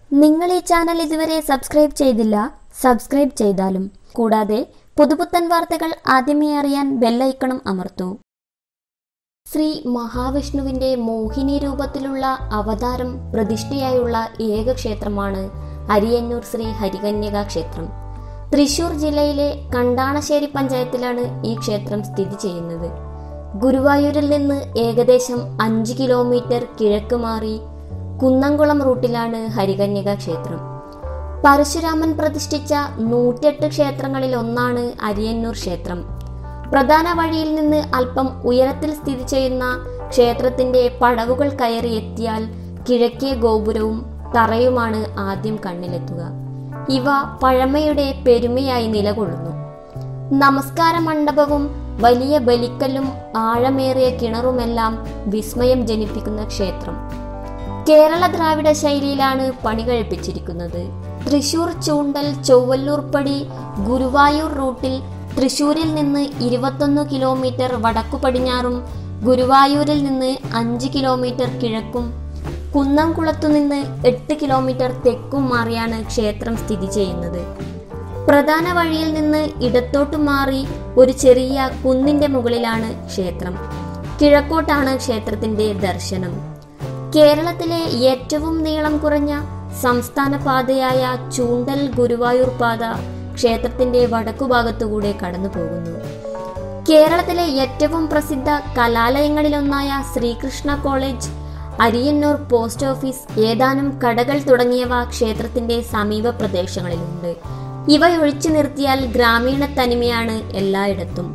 നിങ്ങൾ ഈ ചാനൽ ഇതുവരെ സബ്സ്ക്രൈബ് ചെയ്തില്ല സബ്സ്ക്രൈബ് ചെയ്താലും കൂടാതെ പുതുപുത്തൻ വാർത്തകൾ ആദ്യമേ അറിയാൻ ബെല്ലൈക്കണും അമർത്തൂ ശ്രീ മഹാവിഷ്ണുവിന്റെ മോഹിനി രൂപത്തിലുള്ള അവതാരം പ്രതിഷ്ഠയായുള്ള ഏക ക്ഷേത്രമാണ് അരിയന്നൂർ ശ്രീ ഹരികന്യക ക്ഷേത്രം തൃശൂർ ജില്ലയിലെ കണ്ടാണശ്ശേരി പഞ്ചായത്തിലാണ് ഈ ക്ഷേത്രം സ്ഥിതി ചെയ്യുന്നത് ഗുരുവായൂരിൽ നിന്ന് ഏകദേശം അഞ്ച് കിലോമീറ്റർ കിഴക്ക് മാറി കുന്നംകുളം റൂട്ടിലാണ് ഹരികന്യക ക്ഷേത്രം പരശുരാമൻ പ്രതിഷ്ഠിച്ച നൂറ്റെട്ട് ക്ഷേത്രങ്ങളിൽ ഒന്നാണ് അരിയന്നൂർ ക്ഷേത്രം പ്രധാന വഴിയിൽ നിന്ന് അല്പം ഉയരത്തിൽ സ്ഥിതി ചെയ്യുന്ന ക്ഷേത്രത്തിന്റെ പടവുകൾ കയറി എത്തിയാൽ കിഴക്കേ ഗോപുരവും തറയുമാണ് ആദ്യം കണ്ണിലെത്തുക ഇവ പഴമയുടെ പെരുമയായി നിലകൊള്ളുന്നു നമസ്കാര മണ്ഡപവും വലിയ ബലിക്കല്ലും ആഴമേറിയ കിണറുമെല്ലാം വിസ്മയം ജനിപ്പിക്കുന്ന ക്ഷേത്രം കേരള ദ്രാവിഡ ശൈലിയിലാണ് പണി കഴിപ്പിച്ചിരിക്കുന്നത് തൃശൂർ ചൂണ്ടൽ ചൊവ്വല്ലൂർപ്പടി ഗുരുവായൂർ റൂട്ടിൽ തൃശൂരിൽ നിന്ന് ഇരുപത്തൊന്ന് കിലോമീറ്റർ വടക്കു പടിഞ്ഞാറും ഗുരുവായൂരിൽ നിന്ന് അഞ്ച് കിലോമീറ്റർ കിഴക്കും കുന്നംകുളത്തു നിന്ന് എട്ട് കിലോമീറ്റർ തെക്കും മാറിയാണ് ക്ഷേത്രം സ്ഥിതി ചെയ്യുന്നത് പ്രധാന വഴിയിൽ നിന്ന് ഇടത്തോട്ട് മാറി ഒരു ചെറിയ കുന്നിന്റെ മുകളിലാണ് ക്ഷേത്രം കിഴക്കോട്ടാണ് ക്ഷേത്രത്തിന്റെ ദർശനം കേരളത്തിലെ ഏറ്റവും നീളം കുറഞ്ഞ സംസ്ഥാന പാതയായ ചൂണ്ടൽ ഗുരുവായൂർ പാത ക്ഷേത്രത്തിന്റെ വടക്കുഭാഗത്തുകൂടെ കടന്നു പോകുന്നു കേരളത്തിലെ ഏറ്റവും പ്രസിദ്ധ കലാലയങ്ങളിലൊന്നായ Sreekrishna college Ariyannur post office ഏതാനും കടകൾ തുടങ്ങിയവ ക്ഷേത്രത്തിന്റെ സമീപ പ്രദേശങ്ങളിലുണ്ട് ഇവയൊഴിച്ചു നിർത്തിയാൽ ഗ്രാമീണ തനിമയാണ് എല്ലായിടത്തും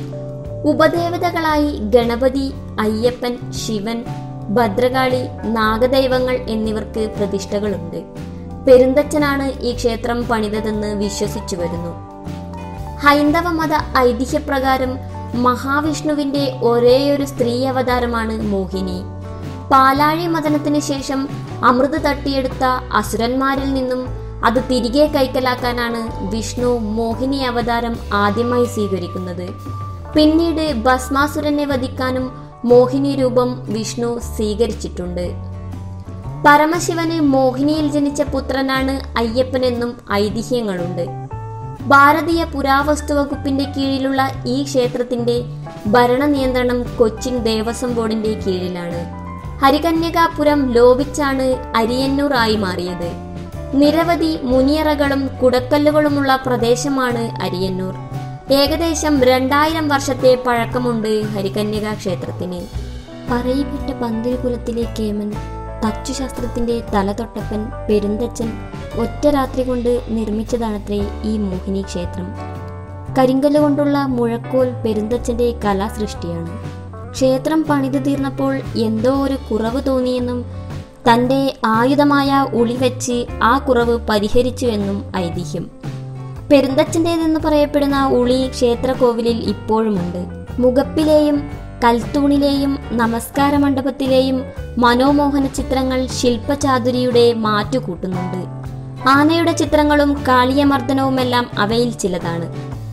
ഉപദേവതകളായി ഗണപതി അയ്യപ്പൻ ശിവൻ ഭദ്രകാളി നാഗദൈവങ്ങൾ എന്നിവർക്ക് പ്രതിഷ്ഠകളുണ്ട് പെരുന്തച്ചനാണ് ഈ ക്ഷേത്രം പണിതതെന്ന് വിശ്വസിച്ചു വരുന്നു ഹൈന്ദവ മത ഐതിഹ്യപ്രകാരം മഹാവിഷ്ണുവിന്റെ ഒരേയൊരു സ്ത്രീ അവതാരമാണ് മോഹിനി പാലാഴി മദനത്തിന് ശേഷം അമൃത് തട്ടിയെടുത്ത അസുരന്മാരിൽ നിന്നും അത് തിരികെ കൈക്കലാക്കാനാണ് വിഷ്ണു മോഹിനി അവതാരം ആദ്യമായി സ്വീകരിക്കുന്നത് പിന്നീട് ഭസ്മാസുരനെ വധിക്കാനും മോഹിനി രൂപം വിഷ്ണു സ്വീകരിച്ചിട്ടുണ്ട് പരമശിവന് മോഹിനിയിൽ ജനിച്ച പുത്രനാണ് അയ്യപ്പനെന്നും ഐതിഹ്യങ്ങളുണ്ട് ഭാരതീയ പുരാവസ്തു വകുപ്പിന്റെ കീഴിലുള്ള ഈ ക്ഷേത്രത്തിന്റെ ഭരണ നിയന്ത്രണം കൊച്ചിൻ ദേവസ്വം ബോർഡിന്റെ കീഴിലാണ് ഹരികന്യകാപുരം ലോപിച്ചാണ് അരിയന്നൂർ ആയി മാറിയത് നിരവധി മുനിയറകളും കുടക്കല്ലുകളുമുള്ള പ്രദേശമാണ് അരിയന്നൂർ ഏകദേശം രണ്ടായിരം വർഷത്തെ പഴക്കമുണ്ട് ഹരികന്യക ക്ഷേത്രത്തിന് പറയിപ്പെട്ട പന്തിരുകുലത്തിലെ കേമൻ തച്ചുശാസ്ത്രത്തിന്റെ തലതൊട്ടപ്പൻ പെരുന്തച്ചൻ ഒറ്റ രാത്രി കൊണ്ട് നിർമ്മിച്ചതാണത്രേ ഈ മോഹിനി ക്ഷേത്രം കരിങ്കല്ല് കൊണ്ടുള്ള മുഴക്കോൽ പെരുന്തച്ചന്റെ കലാസൃഷ്ടിയാണ് ക്ഷേത്രം പണിതു തീർന്നപ്പോൾ എന്തോ ഒരു കുറവ് തോന്നിയെന്നും തന്റെ ആയുധമായ ഉളി വെച്ച് ആ കുറവ് പരിഹരിച്ചുവെന്നും ഐതിഹ്യം പെരുന്തച്ചൻ്റേതെന്ന് പറയപ്പെടുന്ന ഉളി ക്ഷേത്രകോവിലിൽ ഇപ്പോഴുമുണ്ട് മുഖപ്പിലെയും കൽത്തൂണിലെയും നമസ്കാര മണ്ഡപത്തിലെയും മനോമോഹന ചിത്രങ്ങൾ ശില്പചാതുരിയുടെ മാറ്റുകൂട്ടുന്നുണ്ട് ആനയുടെ ചിത്രങ്ങളും കാളിയമർദ്ദനവുമെല്ലാം അവയിൽ ചിലതാണ്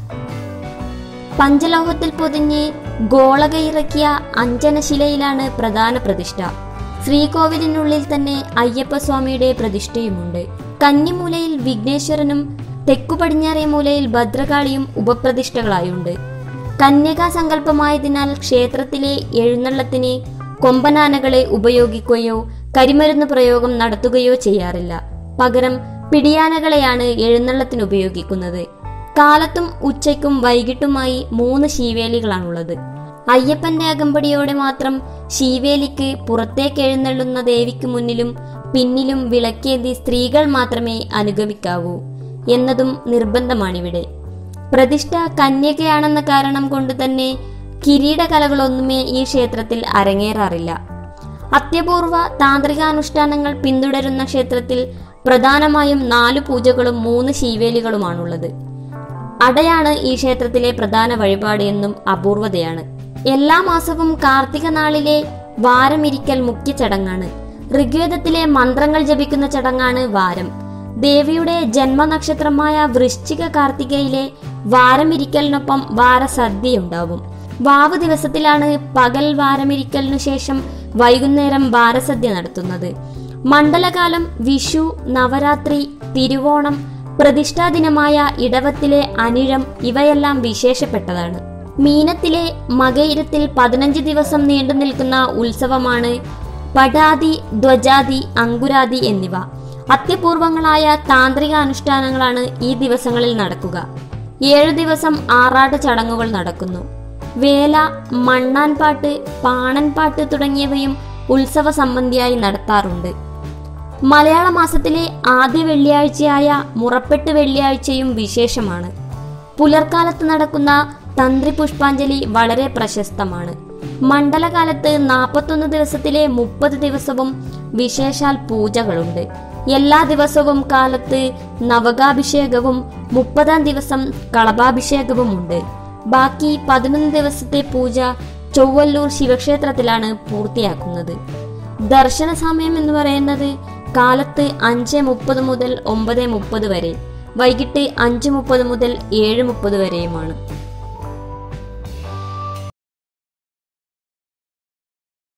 പഞ്ചലോഹത്തിൽ പൊതിഞ്ഞ് ഗോളകയിറക്കിയ അഞ്ജനശിലയിലാണ് പ്രധാന പ്രതിഷ്ഠ ശ്രീകോവിലിനുള്ളിൽ തന്നെ അയ്യപ്പസ്വാമിയുടെ പ്രതിഷ്ഠയുമുണ്ട് കന്നിമൂലയിൽ വിഘ്നേശ്വരനും തെക്കു പടിഞ്ഞാറേ മൂലയിൽ ഭദ്രകാളിയും ഉപപ്രതിഷ്ഠകളായുണ്ട് കന്യകാ സങ്കല്പമായതിനാൽ ക്ഷേത്രത്തിലെ എഴുന്നള്ളത്തിന് കൊമ്പനാനകളെ ഉപയോഗിക്കുകയോ കരിമരുന്ന് പ്രയോഗം നടത്തുകയോ ചെയ്യാറില്ല പകരം പിടിയാനകളെയാണ് എഴുന്നള്ളത്തിന് ഉപയോഗിക്കുന്നത് കാലത്തും ഉച്ചയ്ക്കും വൈകിട്ടുമായി മൂന്ന് ശീവേലികളാണുള്ളത് അയ്യപ്പന്റെ അകമ്പടിയോടെ മാത്രം ശീവേലിക്ക് പുറത്തേക്ക് എഴുന്നള്ളുന്ന ദേവിക്ക് മുന്നിലും പിന്നിലും വിളക്കേന്തി സ്ത്രീകൾ മാത്രമേ അനുഗമിക്കാവൂ എന്നതും നിർബന്ധമാണിവിടെ പ്രതിഷ്ഠ കന്യകയാണെന്ന കാരണം കൊണ്ട് തന്നെ കിരീടകലകളൊന്നുമേ ഈ ക്ഷേത്രത്തിൽ അരങ്ങേറാറില്ല അത്യപൂർവ താന്ത്രികാനുഷ്ഠാനങ്ങൾ പിന്തുടരുന്ന ക്ഷേത്രത്തിൽ പ്രധാനമായും നാല് പൂജകളും മൂന്ന് ശീവേലികളുമാണുള്ളത് അടയാണ് ഈ ക്ഷേത്രത്തിലെ പ്രധാന വഴിപാട് എന്നും അപൂർവതയാണ് എല്ലാ മാസവും കാർത്തിക നാളിലെ വാരമിരിക്കൽ മുഖ്യ ചടങ്ങാണ് ഋഗ്വേദത്തിലെ മന്ത്രങ്ങൾ ജപിക്കുന്ന ചടങ്ങാണ് വാരം ദേവിയുടെ ജന്മനക്ഷത്രമായ വൃശ്ചിക കാർത്തികയിലെ വാരമിരിക്കലിനൊപ്പം വാരസദ്യയുണ്ടാവും വാവ് ദിവസത്തിലാണ് പകൽ വാരമിരിക്കലിനു ശേഷം വൈകുന്നേരം വാരസദ്യ നടത്തുന്നത് മണ്ഡലകാലം വിഷു നവരാത്രി തിരുവോണം പ്രതിഷ്ഠാ ദിനമായ ഇടവത്തിലെ അനിഴം ഇവയെല്ലാം വിശേഷപ്പെട്ടതാണ് മീനത്തിലെ മകയിരത്തിൽ പതിനഞ്ച് ദിവസം നീണ്ടു നിൽക്കുന്ന ഉത്സവമാണ് പടാതി ധ്വജാതി അങ്കുരാതി എന്നിവ അത്യപൂർവങ്ങളായ താന്ത്രിക അനുഷ്ഠാനങ്ങളാണ് ഈ ദിവസങ്ങളിൽ നടക്കുക ഏഴു ദിവസം ആറാട്ട് ചടങ്ങുകൾ നടക്കുന്നു വേല മണ്ണാൻപാട്ട് പാണൻപാട്ട് തുടങ്ങിയവയും ഉത്സവ സംബന്ധിയായി നടത്താറുണ്ട് മലയാള മാസത്തിലെ ആദ്യ വെള്ളിയാഴ്ചയായ മുറപ്പെട്ട് വെള്ളിയാഴ്ചയും വിശേഷമാണ് പുലർക്കാലത്ത് നടക്കുന്ന തന്ത്രി പുഷ്പാഞ്ജലി വളരെ പ്രശസ്തമാണ് മണ്ഡലകാലത്ത് നാൽപ്പത്തൊന്ന് ദിവസത്തിലെ മുപ്പത് ദിവസവും വിശേഷാൽ പൂജകളുണ്ട് എല്ലാ ദിവസവും കാലത്ത് നവകാഭിഷേകവും മുപ്പതാം ദിവസം കളഭാഭിഷേകവും ഉണ്ട് ബാക്കി പതിനൊന്ന് ദിവസത്തെ പൂജ ചൊവ്വല്ലൂർ ശിവക്ഷേത്രത്തിലാണ് പൂർത്തിയാക്കുന്നത് ദർശന സമയം എന്ന് പറയുന്നത് കാലത്ത് അഞ്ച് മുപ്പത് മുതൽ ഒമ്പത് മുപ്പത് വരെ വൈകിട്ട് അഞ്ച് മുപ്പത് മുതൽ ഏഴ് മുപ്പത് വരെയുമാണ്